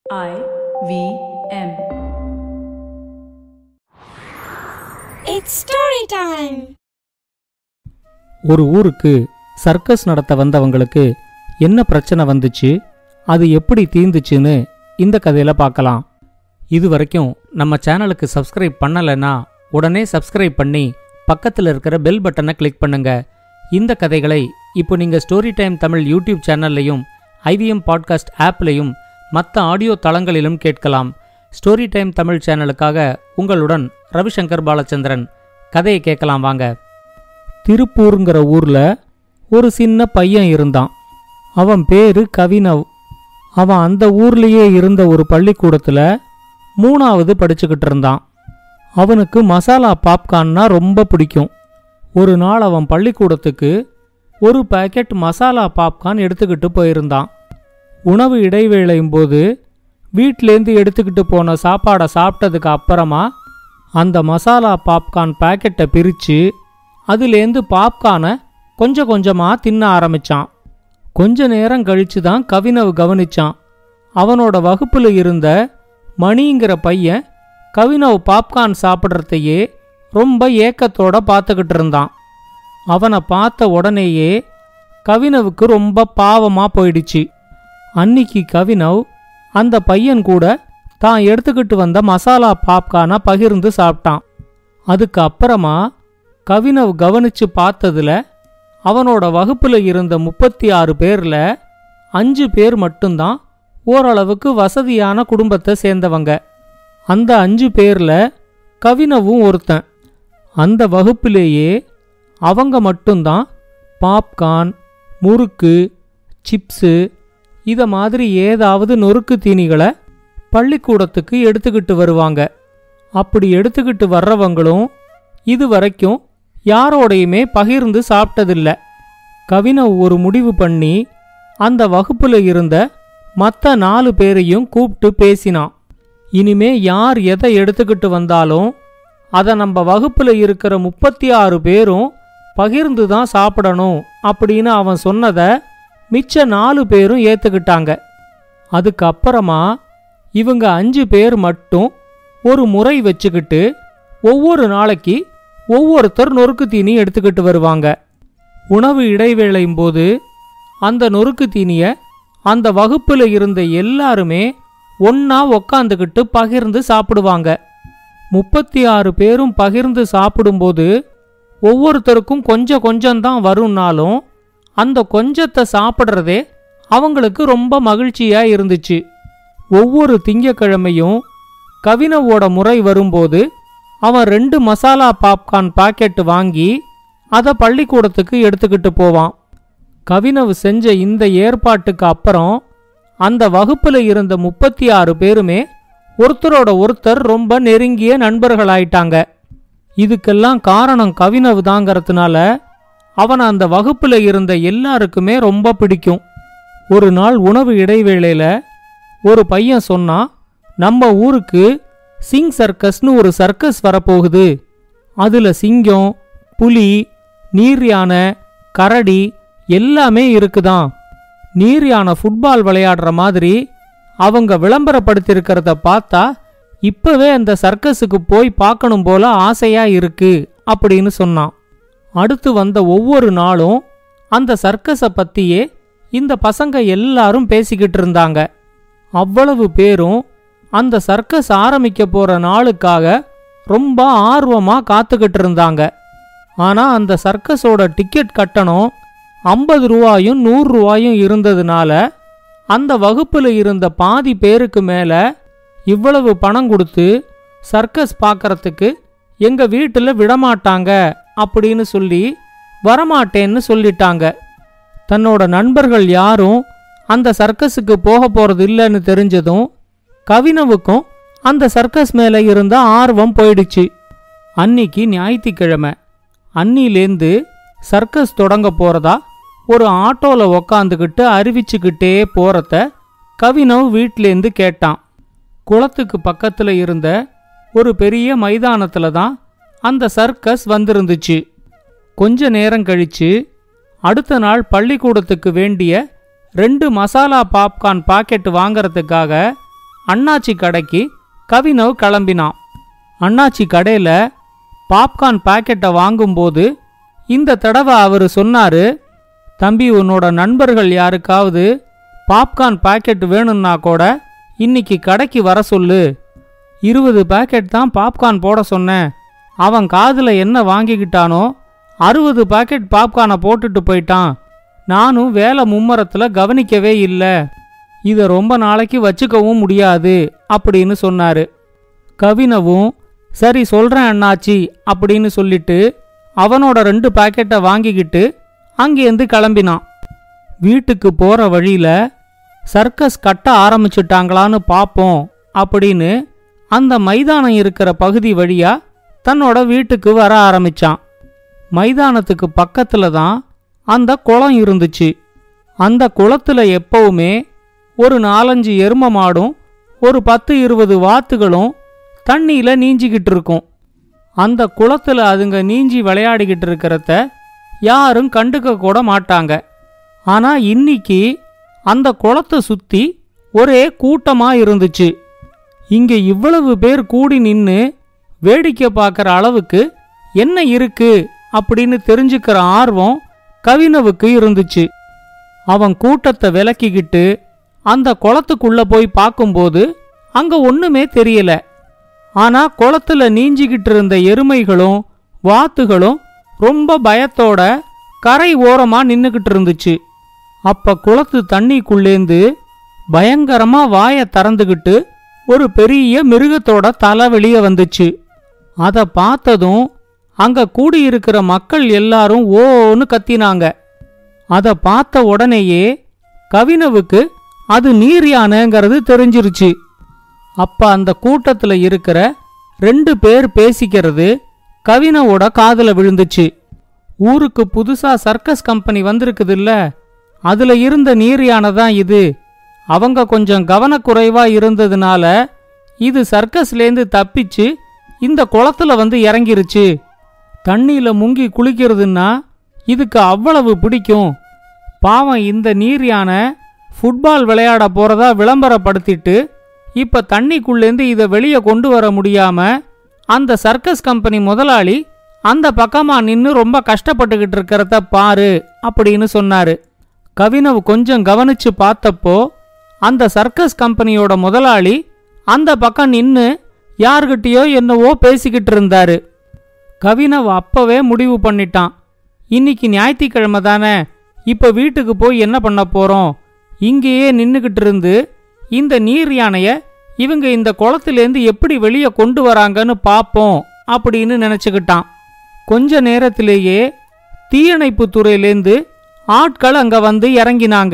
I V M. It's story time. ஒரு ஊருக்கு circus நடத்த வந்தவங்களுக்கு என்ன பிரச்சனை வந்துச்சு அது எப்படி தீந்துச்சுன்னு இந்த கதையில பார்க்கலாம் இது வரைக்கும் நம்ம சேனலுக்கு சப்ஸ்கிரைப் பண்ணலைன்னா உடனே சப்ஸ்கிரைப் பண்ணி பக்கத்தில் இருக்கிற பெல் பட்டனை கிளிக் பண்ணுங்க இந்த கதைகளை இப்போ நீங்கள் ஸ்டோரி டைம் தமிழ் யூடியூப் சேனல்லையும் ஐவிஎம் பாட்காஸ்ட் ஆப்லையும் மற்ற ஆடியோ தளங்களிலும் கேட்கலாம் ஸ்டோரி டைம் தமிழ் சேனலுக்காக உங்களுடன் ரவிசங்கர் பாலச்சந்திரன் கதையை கேட்கலாம் வாங்க திருப்பூருங்கிற ஊர்ல ஒரு சின்ன பையன் இருந்தான் அவன் பேரு கவினவ் அவன் அந்த ஊர்லயே இருந்த ஒரு பள்ளிக்கூடத்துல மூணாவது படிச்சுக்கிட்டு இருந்தான் அவனுக்கு மசாலா பாப்கார்ன்னா ரொம்ப பிடிக்கும் ஒரு நாள் அவன் பள்ளிக்கூடத்துக்கு ஒரு பாக்கெட் மசாலா பாப்கார்ன் எடுத்துக்கிட்டு போயிருந்தான் உணவு இடைவேளையும் போது வீட்டிலேருந்து எடுத்துக்கிட்டு போன சாப்பாடை சாப்பிட்டதுக்கு அப்புறமா அந்த மசாலா பாப்கார்ன் பாக்கெட்டை பிரித்து அதுலேருந்து பாப்கார்னை கொஞ்சம் கொஞ்சமாக தின்ன ஆரம்பிச்சான் கொஞ்ச நேரம் கழிச்சு தான் கவினவ் கவனிச்சான் அவனோட வகுப்புல இருந்த மணிங்கிற பையன் கவினவ் பாப்கார்ன் சாப்பிட்றதையே ரொம்ப ஏக்கத்தோட பார்த்துக்கிட்டு இருந்தான் அவனை பார்த்த உடனேயே கவினவுக்கு ரொம்ப பாவமா போயிடுச்சு அன்னிக்கு கவினவ் அந்த பையன் கூட தான் எடுத்துக்கிட்டு வந்த மசாலா பாப்கார்னை பகிர்ந்து சாப்பிட்டான் அதுக்கு அப்புறமா கவினவ் கவனிச்சு பார்த்ததுல அவனோட வகுப்புல இருந்த முப்பத்தி ஆறு பேர்ல அஞ்சு பேர் மட்டும்தான் ஓரளவுக்கு வசதியான குடும்பத்தை சேர்ந்தவங்க அந்த அஞ்சு பேர்ல கவினவும் ஒருத்தன் அந்த வகுப்பிலேயே அவங்க மட்டும்தான் பாப்கார்ன் முறுக்கு சிப்ஸு இத மாதிரி ஏதாவது நொறுக்கு தீனிகளை பள்ளிக்கூடத்துக்கு எடுத்துக்கிட்டு வருவாங்க அப்படி எடுத்துக்கிட்டு வர்றவங்களும் இது வரைக்கும் யாரோடையுமே பகிர்ந்து சாப்பிட்டதில்ல கவினவ் ஒரு முடிவு பண்ணி அந்த வகுப்புல இருந்த மற்ற நாலு பேரையும் கூப்பிட்டு பேசினான் இனிமே யார் எதை எடுத்துக்கிட்டு வந்தாலும் அதை நம்ம வகுப்புல இருக்கிற முப்பத்தி ஆறு பேரும் பகிர்ந்து தான் சாப்பிடணும் அப்படின்னு அவன் சொன்னதை மிச்ச நாலு பேரும் ஏத்துக்கிட்டாங்க அதுக்கப்புறமா இவங்க அஞ்சு பேர் மட்டும் ஒரு முறை வச்சுக்கிட்டு ஒவ்வொரு நாளைக்கு ஒவ்வொருத்தர் நொறுக்கு தீனி எடுத்துக்கிட்டு வருவாங்க உணவு இடைவேளையும் போது அந்த நொறுக்கு தீனிய அந்த வகுப்புல இருந்த எல்லாருமே ஒண்ணா உக்காந்துக்கிட்டு பகிர்ந்து சாப்பிடுவாங்க முப்பத்தி ஆறு பேரும் பகிர்ந்து சாப்பிடும்போது ஒவ்வொருத்தருக்கும் கொஞ்சம் கொஞ்சம்தான் வரும்னாலும் அந்த கொஞ்சத்தை சாப்பிட்றதே அவங்களுக்கு ரொம்ப மகிழ்ச்சியா இருந்துச்சு ஒவ்வொரு திங்கக்கிழமையும் கவினவோட முறை வரும்போது அவன் ரெண்டு மசாலா பாப்கார்ன் பாக்கெட் வாங்கி அதை பள்ளிக்கூடத்துக்கு எடுத்துக்கிட்டு போவான் கவினவ் செஞ்ச இந்த ஏற்பாட்டுக்கு அப்புறம் அந்த வகுப்புல இருந்த முப்பத்தி ஆறு பேருமே ஒருத்தரோட ஒருத்தர் ரொம்ப நெருங்கிய நண்பர்களாயிட்டாங்க இதுக்கெல்லாம் காரணம் கவினவ் தாங்கிறதுனால அவன் அந்த வகுப்புல இருந்த எல்லாருக்குமே ரொம்ப பிடிக்கும் ஒரு நாள் உணவு இடைவேளையில ஒரு பையன் சொன்னான் நம்ம ஊருக்கு சிங் சர்க்கஸ்னு ஒரு சர்க்கஸ் வரப்போகுது அதுல சிங்கம் புலி நீர் யானை கரடி எல்லாமே இருக்குதாம் நீர் யானை ஃபுட்பால் விளையாடுற மாதிரி அவங்க விளம்பரப்படுத்தியிருக்கிறத பார்த்தா இப்பவே அந்த சர்க்கஸுக்கு போய் பார்க்கணும் போல ஆசையா இருக்கு அப்படின்னு சொன்னான் அடுத்து வந்த ஒவ்வொரு நாளும் அந்த சர்க்கஸை பத்தியே இந்த பசங்க எல்லாரும் பேசிக்கிட்டு இருந்தாங்க அவ்வளவு பேரும் அந்த சர்க்கஸ் ஆரம்பிக்க போற நாளுக்காக ரொம்ப ஆர்வமா காத்துக்கிட்டு இருந்தாங்க ஆனா அந்த சர்க்கஸோட டிக்கெட் கட்டணம் ஐம்பது ரூபாயும் நூறு ரூபாயும் இருந்ததுனால அந்த வகுப்புல இருந்த பாதி பேருக்கு மேல இவ்வளவு பணம் கொடுத்து சர்க்கஸ் பார்க்கறதுக்கு எங்க வீட்டுல விடமாட்டாங்க அப்படின்னு சொல்லி வரமாட்டேன்னு சொல்லிட்டாங்க தன்னோட நண்பர்கள் யாரும் அந்த சர்க்கஸுக்கு போக போறது இல்லைன்னு தெரிஞ்சதும் கவினவுக்கும் அந்த சர்க்கஸ் மேல இருந்த ஆர்வம் போயிடுச்சு அன்னிக்கு ஞாயிற்றுக்கிழமை அன்னிலேந்து சர்க்கஸ் தொடங்க போறதா ஒரு ஆட்டோல உக்காந்துக்கிட்டு அறிவிச்சுக்கிட்டே போறத கவினவ் வீட்டிலேருந்து கேட்டான் குளத்துக்கு பக்கத்துல இருந்த ஒரு பெரிய மைதானத்துல தான் அந்த சர்க்கஸ் வந்திருந்துச்சு கொஞ்ச நேரம் கழிச்சு அடுத்த நாள் பள்ளிக்கூடத்துக்கு வேண்டிய ரெண்டு மசாலா பாப்கார்ன் பாக்கெட் வாங்கறதுக்காக அண்ணாச்சி கடைக்கு கவினவ் கிளம்பினான் அண்ணாச்சி கடையில் பாப்கார்ன் பாக்கெட்டை வாங்கும்போது இந்த தடவை அவர் சொன்னாரு தம்பி உன்னோட நண்பர்கள் யாருக்காவது பாப்கார்ன் பாக்கெட் வேணும்னா கூட இன்னைக்கு கடைக்கு வர சொல்லு இருபது பாக்கெட் தான் பாப்கார்ன் போட சொன்னேன் அவன் காதில் என்ன வாங்கிக்கிட்டானோ அறுபது பாக்கெட் பாப்கார்னை போட்டுட்டு போயிட்டான் நானும் வேலை மும்மரத்தில் கவனிக்கவே இல்லை இதை ரொம்ப நாளைக்கு வச்சுக்கவும் முடியாது அப்படின்னு சொன்னாரு கவினவும் சரி சொல்றேன் அண்ணாச்சி அப்படின்னு சொல்லிட்டு அவனோட ரெண்டு பாக்கெட்டை வாங்கிக்கிட்டு அங்கேருந்து கிளம்பினான் வீட்டுக்கு போற வழியில சர்க்கஸ் கட்ட ஆரம்பிச்சிட்டாங்களான்னு பார்ப்போம் அப்படின்னு அந்த மைதானம் இருக்கிற பகுதி வழியா தன்னோட வீட்டுக்கு வர ஆரம்பிச்சான் மைதானத்துக்கு பக்கத்துல தான் அந்த குளம் இருந்துச்சு அந்த குளத்துல எப்பவுமே ஒரு நாலஞ்சு எரும மாடும் ஒரு பத்து இருபது வாத்துகளும் தண்ணியில நீஞ்சிக்கிட்டு இருக்கும் அந்த குளத்துல அதுங்க நீஞ்சி விளையாடிக்கிட்டு இருக்கிறத யாரும் கண்டுக்க கூட மாட்டாங்க ஆனா இன்னிக்கு அந்த குளத்தை சுத்தி ஒரே கூட்டமா இருந்துச்சு இங்க இவ்வளவு பேர் கூடி நின்னு வேடிக்கை பார்க்குற அளவுக்கு என்ன இருக்கு அப்படின்னு தெரிஞ்சுக்கிற ஆர்வம் கவினவுக்கு இருந்துச்சு அவன் கூட்டத்தை விலக்கிக்கிட்டு அந்த குளத்துக்குள்ள போய் பார்க்கும்போது அங்க ஒண்ணுமே தெரியல ஆனா குளத்துல நீஞ்சிக்கிட்டு இருந்த எருமைகளும் வாத்துகளும் ரொம்ப பயத்தோட கரை ஓரமா நின்னுக்கிட்டு இருந்துச்சு அப்ப குளத்து தண்ணிக்குள்ளேந்து பயங்கரமா வாயை திறந்துகிட்டு ஒரு பெரிய மிருகத்தோட தலை வெளியே வந்துச்சு அதை பார்த்ததும் அங்க கூடியிருக்கிற மக்கள் எல்லாரும் ஓன்னு கத்தினாங்க அதை பார்த்த உடனேயே கவினவுக்கு அது நீர் யானைங்கிறது தெரிஞ்சிருச்சு அப்ப அந்த கூட்டத்துல இருக்கிற ரெண்டு பேர் பேசிக்கிறது கவினவோட காதுல விழுந்துச்சு ஊருக்கு புதுசா சர்க்கஸ் கம்பெனி வந்திருக்குதுல்ல அதுல இருந்த நீர் யானை தான் இது அவங்க கொஞ்சம் கவனக்குறைவா இருந்ததுனால இது சர்க்கஸ்லேருந்து தப்பிச்சு இந்த குளத்துல வந்து இறங்கிருச்சு தண்ணியில முங்கி குளிக்கிறதுன்னா இதுக்கு அவ்வளவு பிடிக்கும் பாவம் இந்த நீர் யானை ஃபுட்பால் விளையாட போறதா விளம்பரப்படுத்திட்டு இப்ப தண்ணிக்குள்ளேருந்து இதை வெளியே கொண்டு வர முடியாம அந்த சர்க்கஸ் கம்பெனி முதலாளி அந்த பக்கமா நின்னு ரொம்ப கஷ்டப்பட்டுக்கிட்டு இருக்கிறத பாரு அப்படின்னு சொன்னாரு கவினவ் கொஞ்சம் கவனிச்சு பார்த்தப்போ அந்த சர்க்கஸ் கம்பெனியோட முதலாளி அந்த பக்கம் நின்னு யார்கிட்டயோ என்னவோ பேசிக்கிட்டு இருந்தாரு கவினவ் அப்பவே முடிவு பண்ணிட்டான் இன்னைக்கு ஞாயிற்றுக்கிழமை தானே இப்ப வீட்டுக்கு போய் என்ன பண்ண போறோம் இங்கேயே நின்னுகிட்டு இருந்து இந்த நீர் யானைய இவங்க இந்த குளத்திலேருந்து எப்படி வெளியே கொண்டு வராங்கன்னு பார்ப்போம் அப்படின்னு நினைச்சுக்கிட்டான் கொஞ்ச நேரத்திலேயே தீயணைப்பு துறையிலேருந்து ஆட்கள் அங்க வந்து இறங்கினாங்க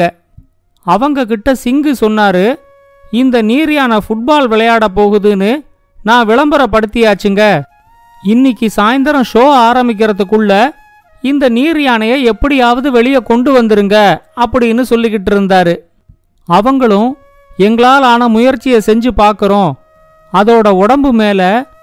அவங்க கிட்ட சிங்கு சொன்னாரு இந்த நீர் யானை ஃபுட்பால் விளையாட போகுதுன்னு நான் விளம்பரப்படுத்தியாச்சுங்க இன்னைக்கு சாயந்தரம் ஷோ ஆரம்பிக்கிறதுக்குள்ள இந்த நீர் யானையை எப்படியாவது வெளியே கொண்டு வந்துருங்க அப்படின்னு சொல்லிக்கிட்டு இருந்தாரு அவங்களும் எங்களால் ஆன முயற்சியை செஞ்சு பார்க்குறோம் அதோட உடம்பு மேல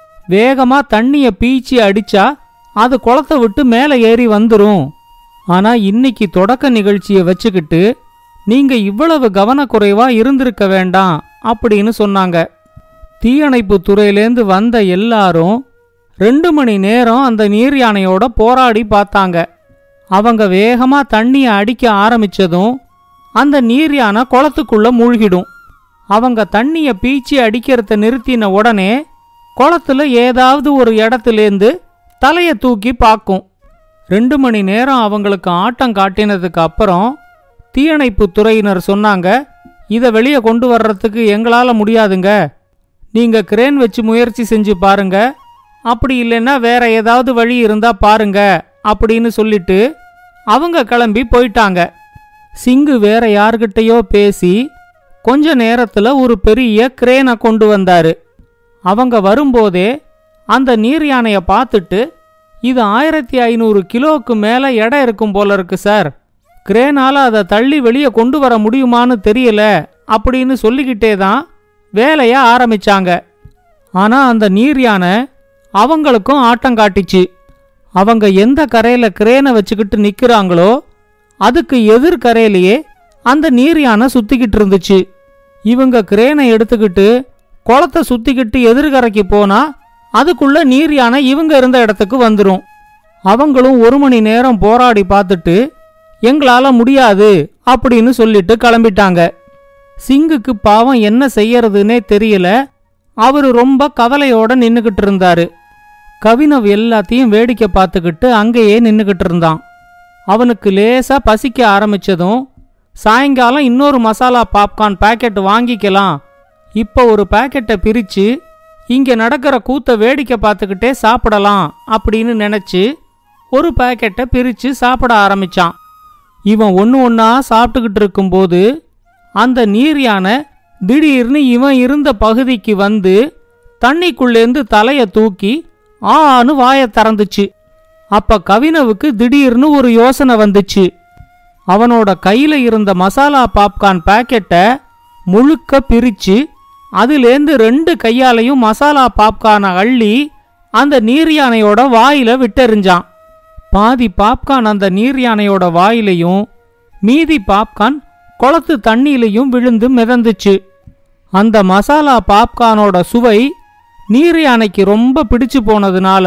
வேகமா தண்ணிய பீச்சி அடிச்சா அது குளத்தை விட்டு மேலே ஏறி வந்துரும் ஆனா இன்னைக்கு தொடக்க நிகழ்ச்சியை வச்சுக்கிட்டு நீங்க இவ்வளவு கவனக்குறைவா இருந்திருக்க வேண்டாம் அப்படின்னு சொன்னாங்க தீயணைப்பு துறையிலேந்து வந்த எல்லாரும் ரெண்டு மணி நேரம் அந்த நீர் யானையோட போராடி பார்த்தாங்க அவங்க வேகமா தண்ணியை அடிக்க ஆரம்பிச்சதும் அந்த நீர் யானை குளத்துக்குள்ள மூழ்கிடும் அவங்க தண்ணிய பீச்சி அடிக்கிறத நிறுத்தின உடனே குளத்துல ஏதாவது ஒரு இடத்துலேருந்து தலைய தூக்கி பார்க்கும் ரெண்டு மணி நேரம் அவங்களுக்கு ஆட்டம் காட்டினதுக்கு அப்புறம் தீயணைப்பு துறையினர் சொன்னாங்க இதை வெளியே கொண்டு வர்றதுக்கு எங்களால முடியாதுங்க நீங்க கிரேன் வச்சு முயற்சி செஞ்சு பாருங்க அப்படி இல்லைன்னா வேற ஏதாவது வழி இருந்தா பாருங்க அப்படின்னு சொல்லிட்டு அவங்க கிளம்பி போயிட்டாங்க சிங்கு வேற யார்கிட்டயோ பேசி கொஞ்ச நேரத்துல ஒரு பெரிய கிரேனை கொண்டு வந்தாரு அவங்க வரும்போதே அந்த நீர் யானைய பார்த்துட்டு இது ஆயிரத்தி ஐநூறு கிலோவுக்கு மேல எடை இருக்கும் போல இருக்கு சார் கிரேனால அதை தள்ளி வெளியே கொண்டு வர முடியுமான்னு தெரியல அப்படின்னு சொல்லிக்கிட்டே தான் வேலைய ஆரம்பிச்சாங்க ஆனா அந்த நீர் யானை அவங்களுக்கும் ஆட்டம் காட்டிச்சு அவங்க எந்த கரையில கிரேனை வச்சுக்கிட்டு நிக்கிறாங்களோ அதுக்கு எதிர் கரையிலேயே அந்த நீர் யானை சுத்திக்கிட்டு இருந்துச்சு இவங்க கிரேனை எடுத்துக்கிட்டு குளத்தை சுத்திக்கிட்டு எதிர்கரைக்கு போனா அதுக்குள்ள நீர் யானை இவங்க இருந்த இடத்துக்கு வந்துரும் அவங்களும் ஒரு மணி நேரம் போராடி பார்த்துட்டு எங்களால முடியாது அப்படின்னு சொல்லிட்டு கிளம்பிட்டாங்க சிங்குக்கு பாவம் என்ன செய்யறதுன்னே தெரியல அவரு ரொம்ப கவலையோட நின்னுகிட்டு இருந்தாரு கவினவ் எல்லாத்தையும் வேடிக்கை பார்த்துக்கிட்டு அங்கேயே நின்னுகிட்டு இருந்தான் அவனுக்கு லேசா பசிக்க ஆரம்பிச்சதும் சாயங்காலம் இன்னொரு மசாலா பாப்கார்ன் பாக்கெட் வாங்கிக்கலாம் இப்போ ஒரு பாக்கெட்டை பிரிச்சு இங்க நடக்கிற கூத்த வேடிக்கை பார்த்துக்கிட்டே சாப்பிடலாம் அப்படின்னு நினைச்சு ஒரு பாக்கெட்டை பிரிச்சு சாப்பிட ஆரம்பிச்சான் இவன் ஒன்று ஒன்றா சாப்பிட்டுக்கிட்டு இருக்கும்போது அந்த நீர் யானை திடீர்னு இவன் இருந்த பகுதிக்கு வந்து தண்ணிக்குள்ளேந்து தலையை தூக்கி ஆன்னு வாயை திறந்துச்சு அப்ப கவினவுக்கு திடீர்னு ஒரு யோசனை வந்துச்சு அவனோட கையில இருந்த மசாலா பாப்கார்ன் பாக்கெட்டை முழுக்க பிரிச்சு அதுலேந்து ரெண்டு கையாலையும் மசாலா பாப்கார்னை அள்ளி அந்த நீர் யானையோட வாயில விட்டெறிஞ்சான் பாதி பாப்கார்ன் அந்த நீர் யானையோட வாயிலையும் மீதி பாப்கார்ன் குளத்து தண்ணியிலையும் விழுந்து மிதந்துச்சு அந்த மசாலா பாப்கார்னோட சுவை நீர் யானைக்கு ரொம்ப பிடிச்சு போனதுனால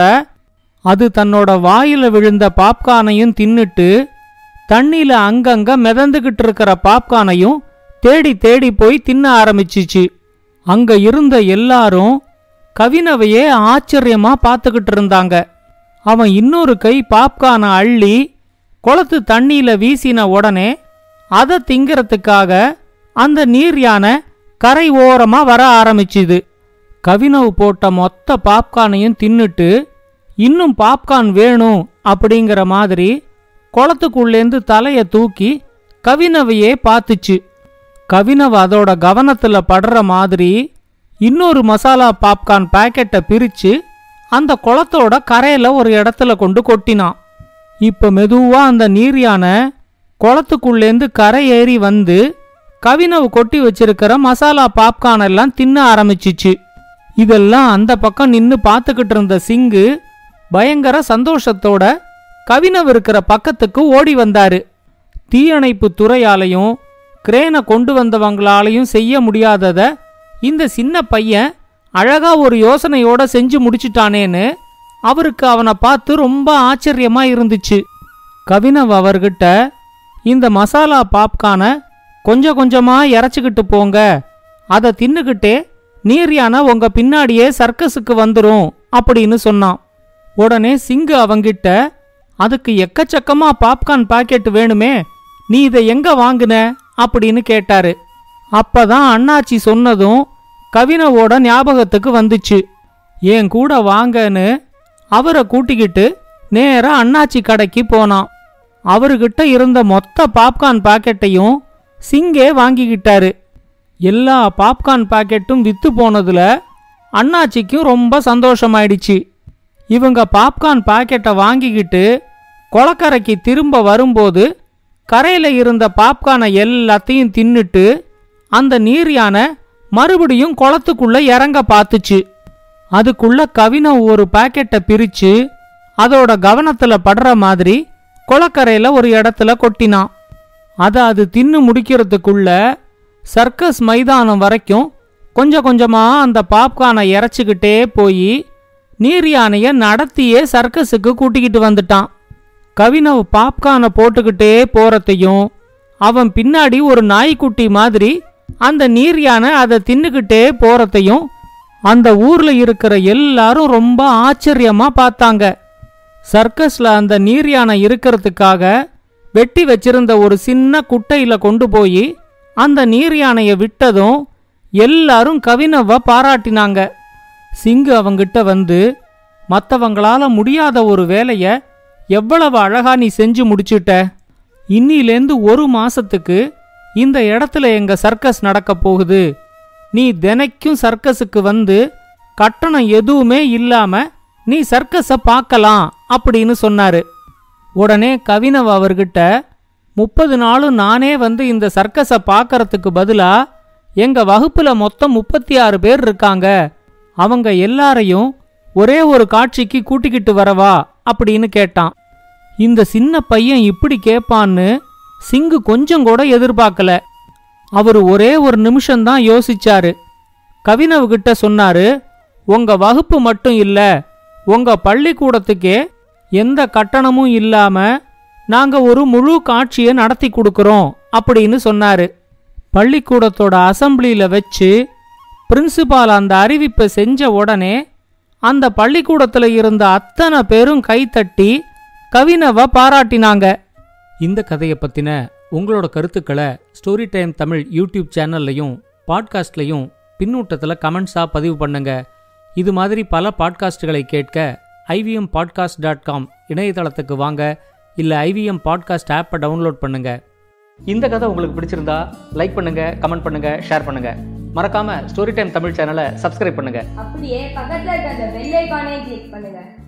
அது தன்னோட வாயில விழுந்த பாப்கார்னையும் தின்னுட்டு தண்ணியில அங்கங்க மிதந்துகிட்டு இருக்கிற பாப்கார்னையும் தேடி தேடி போய் தின்ன ஆரம்பிச்சிச்சு அங்க இருந்த எல்லாரும் கவினவையே ஆச்சரியமா பார்த்துக்கிட்டு இருந்தாங்க அவன் இன்னொரு கை பாப்கார்னை அள்ளி குளத்து தண்ணியில வீசின உடனே அதை திங்கிறதுக்காக அந்த நீர் யானை கரை ஓரமா வர ஆரம்பிச்சுது கவினவு போட்ட மொத்த பாப்கார்னையும் தின்னுட்டு இன்னும் பாப்கார்ன் வேணும் அப்படிங்கிற மாதிரி குளத்துக்குள்ளேந்து தலைய தூக்கி கவினவையே பார்த்துச்சு கவினவ அதோட கவனத்துல படுற மாதிரி இன்னொரு மசாலா பாப்கார்ன் பாக்கெட்டை பிரிச்சு அந்த குளத்தோட கரையில ஒரு இடத்துல கொண்டு கொட்டினான் இப்ப மெதுவா அந்த நீர் யானை குளத்துக்குள்ளேந்து கரை ஏறி வந்து கவினவு கொட்டி வச்சிருக்கிற மசாலா பாப்கார்ன் எல்லாம் தின்ன ஆரம்பிச்சிச்சு இதெல்லாம் அந்த பக்கம் நின்னு பார்த்துக்கிட்டு இருந்த சிங்கு பயங்கர சந்தோஷத்தோட கவினவ் இருக்கிற பக்கத்துக்கு ஓடி வந்தாரு தீயணைப்பு துறையாலையும் கிரேனை கொண்டு வந்தவங்களாலையும் செய்ய முடியாதத இந்த சின்ன பையன் அழகா ஒரு யோசனையோட செஞ்சு முடிச்சிட்டானேன்னு அவருக்கு அவனை பார்த்து ரொம்ப ஆச்சரியமா இருந்துச்சு கவினவ் அவர்கிட்ட இந்த மசாலா பாப்கார்னை கொஞ்சம் கொஞ்சமா இறச்சிக்கிட்டு போங்க அதை தின்னுக்கிட்டே நீர் யானை உங்க பின்னாடியே சர்க்கஸுக்கு வந்துரும் அப்படின்னு சொன்னான் உடனே சிங்கு அவங்கிட்ட அதுக்கு எக்கச்சக்கமா பாப்கார்ன் பாக்கெட் வேணுமே நீ இதை எங்க வாங்குன அப்படின்னு கேட்டாரு அப்பதான் அண்ணாச்சி சொன்னதும் கவினவோட ஞாபகத்துக்கு வந்துச்சு என் கூட வாங்கன்னு அவரை கூட்டிக்கிட்டு நேரா அண்ணாச்சி கடைக்கு போனான் அவர்கிட்ட இருந்த மொத்த பாப்கார்ன் பாக்கெட்டையும் சிங்கே வாங்கிக்கிட்டாரு எல்லா பாப்கார்ன் பாக்கெட்டும் வித்து போனதுல அண்ணாச்சிக்கும் ரொம்ப சந்தோஷமாயிடுச்சு இவங்க பாப்கார்ன் பாக்கெட்டை வாங்கிக்கிட்டு கொளக்கரைக்கு திரும்ப வரும்போது கரையில இருந்த பாப்கார்னை எல்லாத்தையும் தின்னுட்டு அந்த நீர் யானை மறுபடியும் குளத்துக்குள்ள இறங்க பார்த்துச்சு அதுக்குள்ள கவின ஒரு பாக்கெட்டை பிரிச்சு அதோட கவனத்துல படுற மாதிரி குளக்கரையில ஒரு இடத்துல கொட்டினான் அதை அது தின்னு முடிக்கிறதுக்குள்ள சர்க்கஸ் மைதானம் வரைக்கும் கொஞ்சம் கொஞ்சமா அந்த பாப்கார்னை இறச்சிக்கிட்டே போய் நீர் யானைய நடத்தியே சர்க்கஸுக்கு கூட்டிக்கிட்டு வந்துட்டான் கவினவ் பாப்கார்னை போட்டுக்கிட்டே போறதையும் அவன் பின்னாடி ஒரு நாய்க்குட்டி மாதிரி அந்த நீர் யானை அதை தின்னுக்கிட்டே போறதையும் அந்த ஊர்ல இருக்கிற எல்லாரும் ரொம்ப ஆச்சரியமா பார்த்தாங்க சர்க்கஸ்ல அந்த நீர் யானை இருக்கிறதுக்காக வெட்டி வச்சிருந்த ஒரு சின்ன குட்டையில கொண்டு போய் அந்த நீர் யானைய விட்டதும் எல்லாரும் கவினவ பாராட்டினாங்க சிங்கு அவங்கிட்ட வந்து மத்தவங்களால முடியாத ஒரு வேலைய எவ்வளவு அழகா நீ செஞ்சு முடிச்சிட்ட இன்னிலேந்து ஒரு மாசத்துக்கு இந்த இடத்துல எங்க சர்க்கஸ் நடக்க போகுது நீ தினைக்கும் சர்க்கஸுக்கு வந்து கட்டணம் எதுவுமே இல்லாம நீ சர்க்கஸை பார்க்கலாம் அப்படின்னு சொன்னாரு உடனே கவினவ் அவர்கிட்ட முப்பது நாளும் நானே வந்து இந்த சர்க்கஸை பார்க்கறதுக்கு பதிலா எங்க வகுப்புல மொத்தம் முப்பத்தி ஆறு பேர் இருக்காங்க அவங்க எல்லாரையும் ஒரே ஒரு காட்சிக்கு கூட்டிக்கிட்டு வரவா அப்படின்னு கேட்டான் இந்த சின்ன பையன் இப்படி கேட்பான்னு சிங்கு கொஞ்சம் கூட எதிர்பார்க்கல அவர் ஒரே ஒரு நிமிஷம்தான் யோசிச்சாரு கவினவு கிட்ட சொன்னாரு உங்க வகுப்பு மட்டும் இல்ல உங்க பள்ளிக்கூடத்துக்கே எந்த கட்டணமும் இல்லாம நாங்க ஒரு முழு காட்சியை நடத்தி கொடுக்கறோம் அப்படின்னு சொன்னாரு பள்ளிக்கூடத்தோட அசம்பிளியில வச்சு பிரின்சிபால் அந்த அறிவிப்பை செஞ்ச உடனே அந்த பள்ளிக்கூடத்துல இருந்த அத்தனை பேரும் கைத்தட்டி கவினவை பாராட்டினாங்க இந்த கதையை பத்தின உங்களோட கருத்துக்களை ஸ்டோரி டைம் தமிழ் யூடியூப் சேனல்லையும் பாட்காஸ்ட்லையும் பின்னூட்டத்தில் கமெண்ட்ஸாக பதிவு பண்ணுங்க இது மாதிரி பல பாட்காஸ்டுகளை கேட்க ஐவிஎம் பாட்காஸ்ட் டாட் காம் இணையதளத்துக்கு வாங்க இல்லை ஐவிஎம் பாட்காஸ்ட் ஆப்பை டவுன்லோட் பண்ணுங்க இந்த கதை உங்களுக்கு பிடிச்சிருந்தா லைக் பண்ணுங்க கமெண்ட் பண்ணுங்க ஷேர் பண்ணுங்க மறக்காம ஸ்டோரி டைம் தமிழ் சேனலை சப்ஸ்கிரைப் பண்ணுங்க அப்படியே பக்கத்துல இருக்க அந்த பெல் ஐகானையும் கிளிக் பண்ணுங்க